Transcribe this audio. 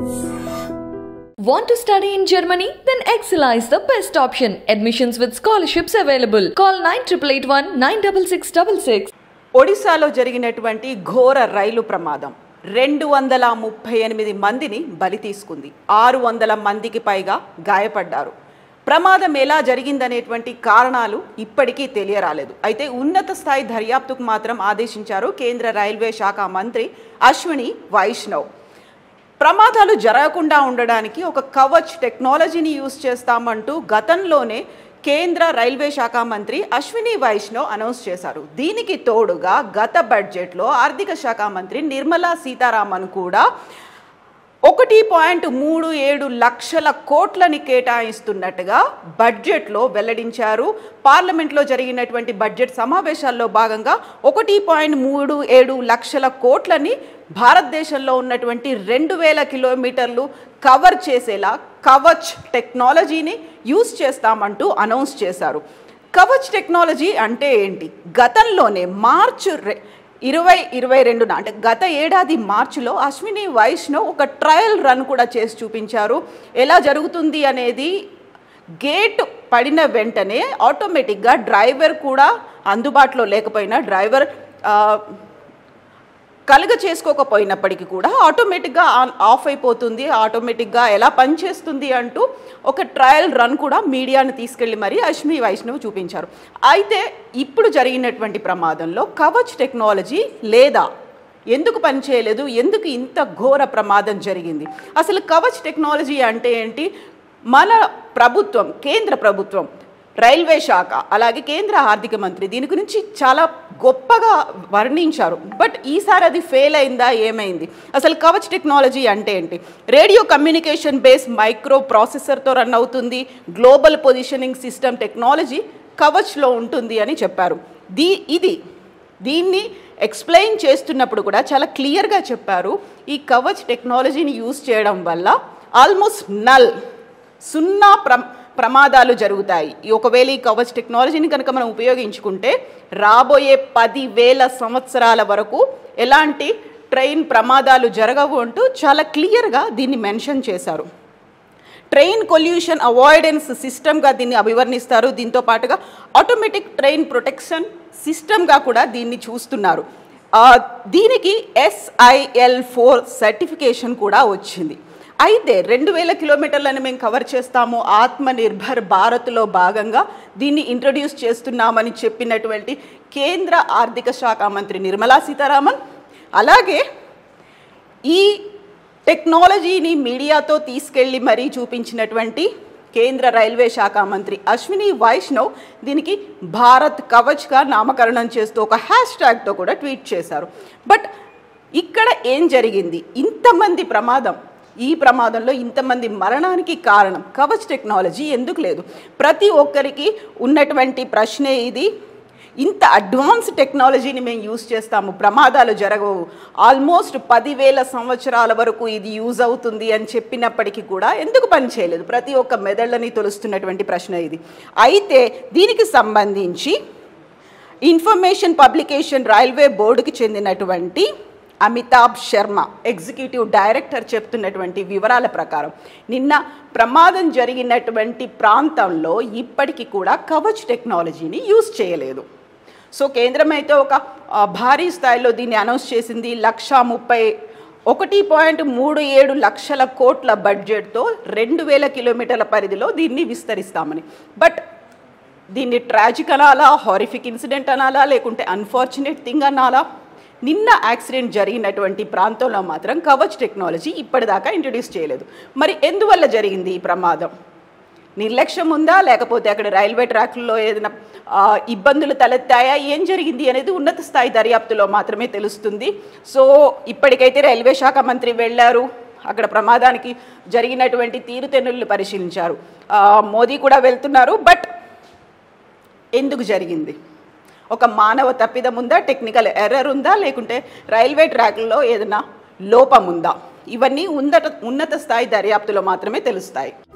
Want to study in Germany? Then Excella is the best option. Admissions with scholarships available. Call 9881 96666. ఒడిశాలో జరిగినటువంటి ఘోర రైలు ప్రమాదం రెండు వందల ముప్పై ఎనిమిది మందిని బలి తీసుకుంది ఆరు వందల మందికి పైగా గాయపడ్డారు ప్రమాదం ఎలా జరిగిందనేటువంటి కారణాలు ఇప్పటికీ తెలియరాలేదు అయితే ఉన్నత స్థాయి దర్యాప్తుకు మాత్రం ఆదేశించారు కేంద్ర రైల్వే శాఖ మంత్రి అశ్విని వైష్ణవ్ ప్రమాదాలు జరగకుండా ఉండడానికి ఒక కవచ్ టెక్నాలజీని యూజ్ చేస్తామంటూ గతంలోనే కేంద్ర రైల్వే శాఖ మంత్రి అశ్విని వైష్ణవ్ అనౌన్స్ చేశారు దీనికి తోడుగా గత బడ్జెట్లో ఆర్థిక శాఖ మంత్రి నిర్మలా సీతారామన్ కూడా ఒకటి పాయింట్ మూడు ఏడు లక్షల కోట్లని కేటాయిస్తున్నట్టుగా బడ్జెట్లో వెల్లడించారు పార్లమెంట్లో జరిగినటువంటి బడ్జెట్ సమావేశాల్లో భాగంగా ఒకటి పాయింట్ మూడు ఏడు లక్షల కోట్లని భారతదేశంలో ఉన్నటువంటి రెండు వేల కిలోమీటర్లు కవర్ చేసేలా కవచ్ టెక్నాలజీని యూజ్ చేస్తామంటూ అనౌన్స్ చేశారు కవచ్ టెక్నాలజీ అంటే ఏంటి గతంలోనే మార్చ్ రె- ఇరవై ఇరవై రెండున అంటే గత ఏడాది మార్చిలో అశ్విని వైష్ణవ్ ఒక ట్రయల్ రన్ కూడా చేసి చూపించారు ఎలా జరుగుతుంది అనేది గేట్ పడిన వెంటనే ఆటోమేటిక్గా డ్రైవర్ కూడా అందుబాటులో లేకపోయినా డ్రైవర్ ఆ, కలుగ చేసుకోకపోయినప్పటికీ కూడా ఆటోమేటిక్గా ఆన్ ఆఫ్ అయిపోతుంది ఆటోమేటిక్గా ఎలా పనిచేస్తుంది అంటూ ఒక ట్రయల్ రన్ కూడా మీడియాను తీసుకెళ్ళి మరీ అశ్విని వైష్ణవ్ చూపించారు అయితే ఇప్పుడు జరిగినటువంటి ప్రమాదంలో కవచ్ టెక్నాలజీ లేదా ఎందుకు పనిచేయలేదు ఎందుకు ఇంత ఘోర ప్రమాదం జరిగింది అసలు కవచ్ టెక్నాలజీ అంటే ఏంటి మన ప్రభుత్వం కేంద్ర ప్రభుత్వం రైల్వే శాఖ అలాగే కేంద్ర ఆర్థిక మంత్రి దీని గురించి చాలా గొప్పగా వర్ణించారు బట్ ఈసారి అది ఫెయిల్ అయిందా ఏమైంది అసలు కవచ్ టెక్నాలజీ అంటే ఏంటి రేడియో కమ్యూనికేషన్ బేస్ మైక్రో ప్రాసెసర్తో రన్ అవుతుంది గ్లోబల్ పొజిషనింగ్ సిస్టమ్ టెక్నాలజీ కవచ్లో ఉంటుంది అని చెప్పారు దీ ఇది దీన్ని ఎక్స్ప్లెయిన్ చేస్తున్నప్పుడు కూడా చాలా క్లియర్గా చెప్పారు ఈ కవచ్ టెక్నాలజీని యూజ్ చేయడం వల్ల ఆల్మోస్ట్ నల్ సున్నా ప్ర ప్రమాదాలు జరుగుతాయి ఈ ఒకవేళ ఈ కవచ్ టెక్నాలజీని కనుక మనం ఉపయోగించుకుంటే రాబోయే పదివేల సంవత్సరాల వరకు ఎలాంటి ట్రైన్ ప్రమాదాలు జరగవు అంటూ చాలా క్లియర్గా దీన్ని మెన్షన్ చేశారు ట్రైన్ కొల్యూషన్ అవాయిడెన్స్ సిస్టమ్గా దీన్ని అభివర్ణిస్తారు దీంతో పాటుగా ఆటోమేటిక్ ట్రైన్ ప్రొటెక్షన్ సిస్టమ్గా కూడా దీన్ని చూస్తున్నారు ఆ, దీనికి ఎస్ఐఎల్ ఫోర్ సర్టిఫికేషన్ కూడా వచ్చింది అయితే రెండు వేల కిలోమీటర్లను మేము కవర్ చేస్తాము ఆత్మ నిర్భర్ భారత్లో భాగంగా దీన్ని ఇంట్రడ్యూస్ చేస్తున్నామని చెప్పినటువంటి కేంద్ర ఆర్థిక శాఖ మంత్రి నిర్మలా సీతారామన్ అలాగే ఈ టెక్నాలజీని మీడియాతో తీసుకెళ్ళి మరీ చూపించినటువంటి కేంద్ర రైల్వే శాఖ మంత్రి అశ్విని వైష్ణవ్ దీనికి భారత్ కవచ్గా నామకరణం చేస్తూ ఒక హ్యాష్ ట్యాగ్తో కూడా ట్వీట్ చేశారు బట్ ఇక్కడ ఏం జరిగింది ఇంతమంది ప్రమాదం ఈ ప్రమాదంలో ఇంతమంది మరణానికి కారణం కవచ్ టెక్నాలజీ ఎందుకు లేదు ప్రతి ఒక్కరికి ఉన్నటువంటి ప్రశ్నే ఇది ఇంత అడ్వాన్స్ టెక్నాలజీని మేము యూజ్ చేస్తాము ప్రమాదాలు జరగవు ఆల్మోస్ట్ పదివేల సంవత్సరాల వరకు ఇది యూజ్ అవుతుంది అని చెప్పినప్పటికీ కూడా ఎందుకు పని చేయలేదు ప్రతి ఒక్క మెదళ్ళని తొలుస్తున్నటువంటి ప్రశ్న ఇది అయితే దీనికి సంబంధించి ఇన్ఫర్మేషన్ పబ్లికేషన్ రైల్వే బోర్డుకి చెందినటువంటి అమితాబ్ శర్మ ఎగ్జిక్యూటివ్ డైరెక్టర్ చెప్తున్నటువంటి వివరాల ప్రకారం నిన్న ప్రమాదం జరిగినటువంటి ప్రాంతంలో ఇప్పటికీ కూడా కవచ్ టెక్నాలజీని యూజ్ చేయలేదు సో కేంద్రం అయితే ఒక ఆ, భారీ స్థాయిలో దీన్ని అనౌన్స్ చేసింది లక్ష ముప్పై ఒకటి పాయింట్ మూడు ఏడు లక్షల కోట్ల బడ్జెట్తో రెండు వేల కిలోమీటర్ల పరిధిలో దీన్ని విస్తరిస్తామని బట్ దీన్ని ట్రాజిక్ అనాలా హారిఫిక్ ఇన్సిడెంట్ అనాలా లేకుంటే అన్ఫార్చునేట్ థింగ్ అనాలా నిన్న యాక్సిడెంట్ జరిగినటువంటి ప్రాంతంలో మాత్రం కవచ్ టెక్నాలజీ ఇప్పటిదాకా ఇంట్రడ్యూస్ చేయలేదు మరి ఎందువల్ల జరిగింది ఈ ప్రమాదం నిర్లక్ష్యం ఉందా లేకపోతే అక్కడ రైల్వే ట్రాక్లలో ఏదైనా ఆ, ఇబ్బందులు తలెత్తాయా ఏం జరిగింది అనేది ఉన్నత స్థాయి దర్యాప్తులో మాత్రమే తెలుస్తుంది సో ఇప్పటికైతే రైల్వే శాఖ మంత్రి వెళ్ళారు అక్కడ ప్రమాదానికి జరిగినటువంటి తీరుతెన్నులు పరిశీలించారు ఆ, మోదీ కూడా వెళ్తున్నారు బట్ ఎందుకు జరిగింది ఒక మానవ తప్పిదం ఉందా టెక్నికల్ ఎర్రర్ ఉందా లేకుంటే రైల్వే ట్రాక్లో ఏదైనా లోపం ఉందా ఇవన్నీ ఉన్నత ఉన్నత స్థాయి దర్యాప్తులో మాత్రమే తెలుస్తాయి